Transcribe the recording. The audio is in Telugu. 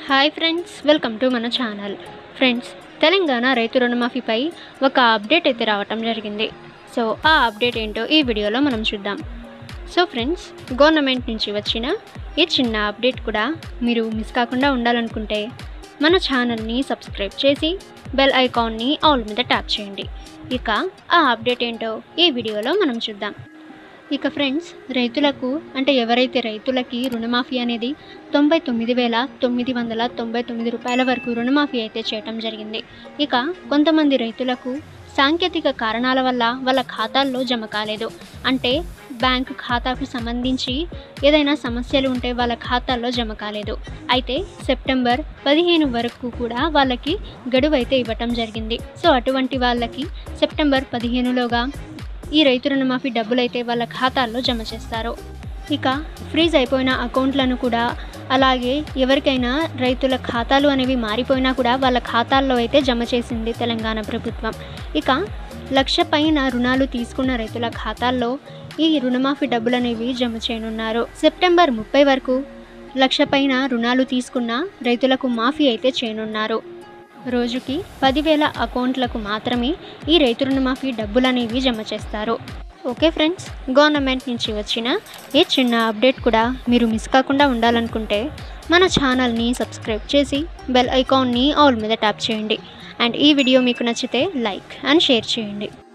హాయ్ ఫ్రెండ్స్ వెల్కమ్ టు మన ఛానల్ ఫ్రెండ్స్ తెలంగాణ రైతు రుణమాఫీపై ఒక అప్డేట్ అయితే రావటం జరిగింది సో ఆ అప్డేట్ ఏంటో ఈ వీడియోలో మనం చూద్దాం సో ఫ్రెండ్స్ గవర్నమెంట్ నుంచి వచ్చిన ఈ చిన్న అప్డేట్ కూడా మీరు మిస్ కాకుండా ఉండాలనుకుంటే మన ఛానల్ని సబ్స్క్రైబ్ చేసి బెల్ ఐకాన్ని ఆల్ మీద ట్యాప్ చేయండి ఇక ఆ అప్డేట్ ఏంటో ఈ వీడియోలో మనం చూద్దాం ఇక ఫ్రెండ్స్ రైతులకు అంటే ఎవరైతే రైతులకి రుణమాఫీ అనేది తొంభై తొమ్మిది వేల తొమ్మిది వందల తొంభై తొమ్మిది రూపాయల వరకు రుణమాఫీ అయితే చేయటం జరిగింది ఇక కొంతమంది రైతులకు సాంకేతిక కారణాల వల్ల వాళ్ళ ఖాతాల్లో జమ కాలేదు అంటే బ్యాంకు ఖాతాకు సంబంధించి ఏదైనా సమస్యలు ఉంటే వాళ్ళ ఖాతాల్లో జమ కాలేదు అయితే సెప్టెంబర్ పదిహేను వరకు కూడా వాళ్ళకి గడువు అయితే ఇవ్వటం జరిగింది సో అటువంటి వాళ్ళకి సెప్టెంబర్ పదిహేనులోగా ఈ రైతు రుణమాఫీ డబ్బులు అయితే వాళ్ళ ఖాతాల్లో జమ చేస్తారు ఇక ఫ్రీజ్ అయిపోయిన అకౌంట్లను కూడా అలాగే ఎవరికైనా రైతుల ఖాతాలు అనేవి మారిపోయినా కూడా వాళ్ళ ఖాతాల్లో అయితే జమ చేసింది తెలంగాణ ప్రభుత్వం ఇక లక్ష పైన రుణాలు తీసుకున్న రైతుల ఖాతాల్లో ఈ రుణమాఫీ డబ్బులు అనేవి జమ చేయనున్నారు సెప్టెంబర్ ముప్పై వరకు లక్ష పైన రుణాలు తీసుకున్న రైతులకు మాఫీ అయితే చేయనున్నారు రోజుకి పదివేల అకౌంట్లకు మాత్రమే ఈ రైతు రుణమాఫీ డబ్బులు అనేవి జమ చేస్తారు ఓకే ఫ్రెండ్స్ గవర్నమెంట్ నుంచి వచ్చిన ఈ చిన్న అప్డేట్ కూడా మీరు మిస్ కాకుండా ఉండాలనుకుంటే మన ఛానల్ని సబ్స్క్రైబ్ చేసి బెల్ ఐకాన్ని ఆల్ మీద ట్యాప్ చేయండి అండ్ ఈ వీడియో మీకు నచ్చితే లైక్ అండ్ షేర్ చేయండి